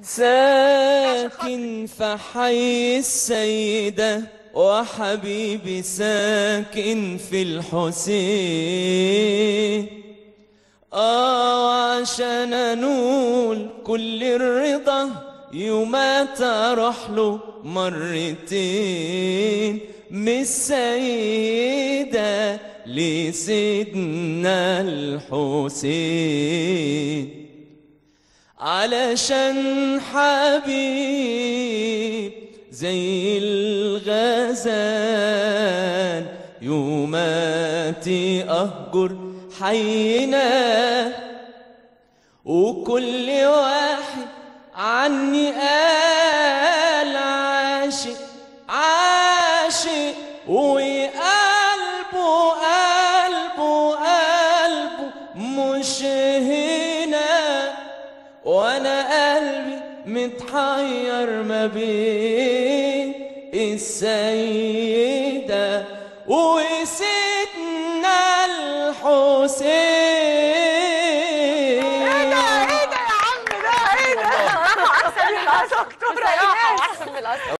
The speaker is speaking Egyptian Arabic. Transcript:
ساكن في حي السيدة وحبيبي ساكن في الحسين آه عشان أنول كل الرضا يومات أروح له مرتين من السيدة لسيدنا الحسين علشان حبيب زي الغزال يوماتي أهجر حينا وكل واحد عني قال عاشق عاشق وقلبه قلبه قلبه مش هنا وانا قلبي متحير ما بين السيدة وسيدنا الحسين ايه ده ايه ده يا عم ده ايه ده احسن من الاسطوره بصراحه واحسن من الاسد